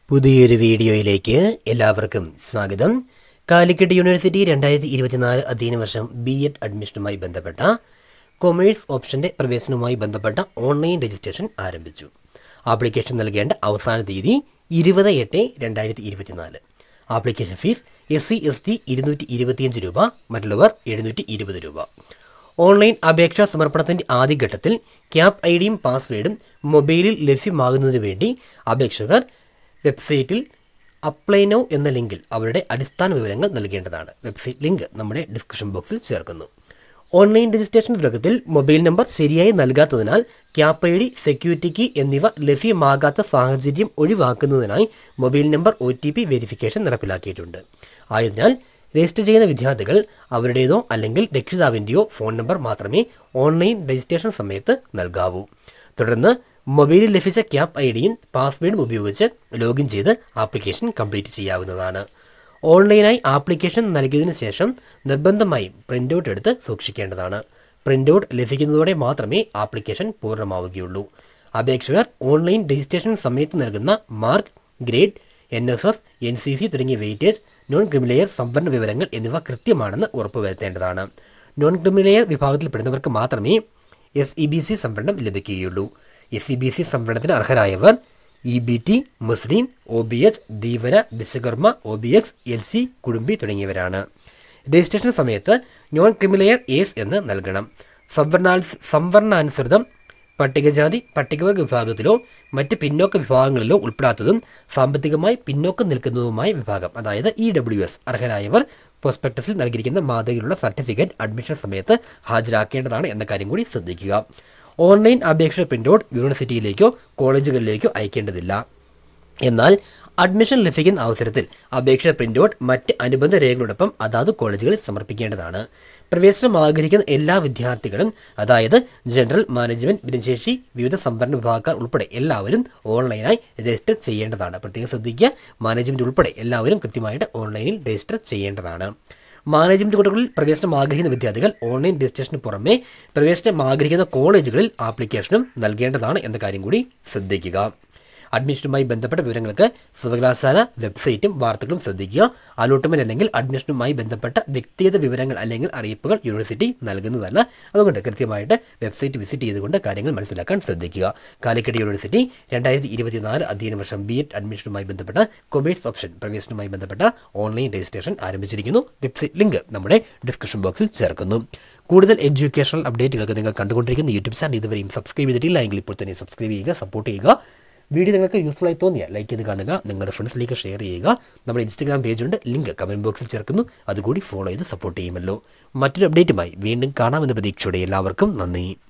പുതിയൊരു വീഡിയോയിലേക്ക് എല്ലാവർക്കും സ്വാഗതം കാലിക്കറ്റ് യൂണിവേഴ്സിറ്റി രണ്ടായിരത്തി ഇരുപത്തിനാല് അധ്യയന വർഷം ബി എഡ് അഡ്മിഷനുമായി ബന്ധപ്പെട്ട കൊമേഴ്സ് ഓപ്ഷന്റെ പ്രവേശനവുമായി ബന്ധപ്പെട്ട ഓൺലൈൻ രജിസ്ട്രേഷൻ ആരംഭിച്ചു ആപ്ലിക്കേഷൻ നൽകേണ്ട അവസാന തീയതി ഇരുപത് എട്ട് രണ്ടായിരത്തി ഇരുപത്തിനാല് application fee S C S T ഇരുന്നൂറ്റി ഇരുപത്തിയഞ്ച് രൂപ മറ്റുള്ളവർ എഴുന്നൂറ്റി ഇരുപത് രൂപ ഓൺലൈൻ അപേക്ഷാ സമർപ്പണത്തിന്റെ ആദ്യഘട്ടത്തിൽ ക്യാപ് ഐ ഡിയും പാസ്വേഡും മൊബൈലിൽ ലഭ്യമാകുന്നതിന് വേണ്ടി അപേക്ഷകർ വെബ്സൈറ്റിൽ അപ്ലൈ നൗ എന്ന ലിങ്കിൽ അവരുടെ അടിസ്ഥാന വിവരങ്ങൾ നൽകേണ്ടതാണ് വെബ്സൈറ്റ് ലിങ്ക് നമ്മുടെ ഡിസ്ക്രിപ്ഷൻ ബോക്സിൽ ചേർക്കുന്നു ഓൺലൈൻ രജിസ്ട്രേഷൻ തുടക്കത്തിൽ മൊബൈൽ നമ്പർ ശരിയായി നൽകാത്തതിനാൽ CAP I D security key എന്നിവ ലഭ്യമാകാത്ത സാഹചര്യം ഒഴിവാക്കുന്നതിനായി mobile number O T P verification നടപ്പിലാക്കിയിട്ടുണ്ട് ആയതിനാൽ രജിസ്റ്റർ ചെയ്യുന്ന വിദ്യാർത്ഥികൾ അവരുടേതോ അല്ലെങ്കിൽ രക്ഷിതാവിൻ്റെയോ ഫോൺ നമ്പർ മാത്രമേ ഓൺലൈൻ രജിസ്ട്രേഷൻ സമയത്ത് നൽകാവൂ തുടർന്ന് മൊബൈലിൽ ലഭിച്ച ക്യാപ് ഐ ഡിയും പാസ്വേഡും ഉപയോഗിച്ച് ലോഗിൻ ചെയ്ത് ആപ്ലിക്കേഷൻ കംപ്ലീറ്റ് ചെയ്യാവുന്നതാണ് ഓൺലൈനായി ആപ്ലിക്കേഷൻ നൽകിയതിനു ശേഷം നിർബന്ധമായും പ്രിൻ്റ് ഔട്ട് എടുത്ത് സൂക്ഷിക്കേണ്ടതാണ് പ്രിൻ്റ് ഔട്ട് ലഭിക്കുന്നതോടെ മാത്രമേ ആപ്ലിക്കേഷൻ പൂർണ്ണമാവുകയുള്ളൂ അപേക്ഷകർ ഓൺലൈൻ രജിസ്ട്രേഷൻ സമയത്ത് നൽകുന്ന mark grade N S S N C C തുടങ്ങിയ വെയിറ്റേജ് നോൺ ക്രിമിലെയർ സംവരണ വിവരങ്ങൾ എന്നിവ കൃത്യമാണെന്ന് ഉറപ്പുവരുത്തേണ്ടതാണ് നോൺ ക്രിമിലെയർ വിഭാഗത്തിൽപ്പെടുന്നവർക്ക് മാത്രമേ എസ് ഇ ബി സി സംവരണം ലഭിക്കുകയുള്ളൂ എസ് ഇ ബി സി സംവരണത്തിന് അർഹരായവർ ഇ ബി ടി മുസ്ലിം O B H Dheevara Vishwakarma O B X L C Kudumbi തുടങ്ങിയവരാണ് രജിസ്ട്രേഷൻ സമയത്ത് നോൺ ക്രിമിലെയർ ഏസ് എന്ന് നൽകണം സംവരണാ സംവരണാനുസൃതം പട്ടികജാതി പട്ടികവർഗ വിഭാഗത്തിലോ മറ്റ് പിന്നോക്ക വിഭാഗങ്ങളിലോ ഉൾപ്പെടാത്തതും സാമ്പത്തികമായി പിന്നോക്കം നിൽക്കുന്നതുമായ വിഭാഗം അതായത് ഇ ഡബ്ല്യു എസ് അർഹരായവർ പ്രോസ്പെക്ടസിൽ നൽകിയിരിക്കുന്ന മാതൃകയിലുള്ള സർട്ടിഫിക്കറ്റ് അഡ്മിഷൻ സമയത്ത് ഹാജരാക്കേണ്ടതാണ് എന്ന കാര്യം കൂടി ശ്രദ്ധിക്കുക ഓൺലൈൻ അപേക്ഷ പ്രിൻ്റ് ഔട്ട് യൂണിവേഴ്സിറ്റിയിലേക്കോ കോളേജുകളിലേക്കോ അയക്കേണ്ടതില്ല എന്നാൽ അഡ്മിഷൻ ലഭിക്കുന്ന അവസരത്തിൽ അപേക്ഷ പ്രിൻ്റ് ഔട്ട് മറ്റ് അനുബന്ധ രേഖകളോടൊപ്പം അതാത് കോളേജുകളിൽ സമർപ്പിക്കേണ്ടതാണ് പ്രവേശനം ആഗ്രഹിക്കുന്ന എല്ലാ വിദ്യാർത്ഥികളും അതായത് ജനറൽ മാനേജ്മെന്റ് ഭിന്നശേഷി വിവിധ സംവരണ വിഭാഗക്കാർ ഉൾപ്പെടെ എല്ലാവരും ഓൺലൈനായി രജിസ്റ്റർ ചെയ്യേണ്ടതാണ് പ്രത്യേകം ശ്രദ്ധിക്കുക മാനേജ്മെന്റ് ഉൾപ്പെടെ എല്ലാവരും കൃത്യമായിട്ട് ഓൺലൈനിൽ രജിസ്റ്റർ ചെയ്യേണ്ടതാണ് മാനേജ്മെന്റ് കോട്ടകളിൽ പ്രവേശനം ആഗ്രഹിക്കുന്ന വിദ്യാർത്ഥികൾ ഓൺലൈൻ രജിസ്ട്രേഷന് പുറമെ പ്രവേശനം ആഗ്രഹിക്കുന്ന കോളേജുകളിൽ ആപ്ലിക്കേഷനും നൽകേണ്ടതാണ് എന്ന കാര്യം കൂടി ശ്രദ്ധിക്കുക അഡ്മിഷനുമായി ബന്ധപ്പെട്ട വിവരങ്ങൾക്ക് സർവകലാശാല വെബ്സൈറ്റും വാർത്തകളും ശ്രദ്ധിക്കുക അലോട്ട്മെന്റ് അല്ലെങ്കിൽ അഡ്മിഷനുമായി ബന്ധപ്പെട്ട വ്യക്തിഗത വിവരങ്ങൾ അല്ലെങ്കിൽ അറിയിപ്പുകൾ യൂണിവേഴ്സിറ്റി നൽകുന്നതല്ല അതുകൊണ്ട് കൃത്യമായിട്ട് വെബ്സൈറ്റ് വിസിറ്റ് ചെയ്തുകൊണ്ട് കാര്യങ്ങൾ മനസ്സിലാക്കാൻ ശ്രദ്ധിക്കുക കാലിക്കറ്റ് യൂണിവേഴ്സിറ്റി രണ്ടായിരത്തി ഇരുപത്തിനാല് അധ്യയന വർഷം ബി എഡ് അഡ്മിഷനുമായി ബന്ധപ്പെട്ട കൊമേഴ്സ് ഓപ്ഷൻ പ്രവേശനവുമായി ബന്ധപ്പെട്ട ഓൺലൈൻ രജിസ്ട്രേഷൻ ആരംഭിച്ചിരിക്കുന്നു വെബ്സൈറ്റ് ലിങ്ക് നമ്മുടെ ഡിസ്ക്രിപ്ഷൻ ബോക്സിൽ ചേർക്കുന്നു കൂടുതൽ എഡ്യൂക്കേഷണൽ അപ്ഡേറ്റുകൾക്ക് നിങ്ങൾ കണ്ടുകൊണ്ടിരിക്കുന്ന യൂട്യൂബ് ചാനൽ ഇതുവരെയും സബ്സ്ക്രൈബ് ചെയ്തിട്ടില്ല എങ്കിൽ ഇപ്പോൾ തന്നെ സബ്സ്ക്രൈബ് ചെയ്യുക സപ്പോർട്ട് ചെയ്യുക വീഡിയോ നിങ്ങൾക്ക് യൂസ്ഫുൾ ആയി തോന്നിയാൽ ലൈക്ക് ചെയ്ത് കാണുക നിങ്ങളുടെ ഫ്രണ്ട്സിലേക്ക് ഷെയർ ചെയ്യുക നമ്മുടെ ഇൻസ്റ്റഗ്രാം പേജുണ്ട് ലിങ്ക് കമൻറ്റ് ബോക്സിൽ ചേർക്കുന്നു അതുകൂടി ഫോളോ ചെയ്ത് സപ്പോർട്ട് ചെയ്യുമല്ലോ മറ്റൊരു അപ്ഡേറ്റുമായി വീണ്ടും കാണാമെന്ന പ്രതീക്ഷയോടെ എല്ലാവർക്കും നന്ദി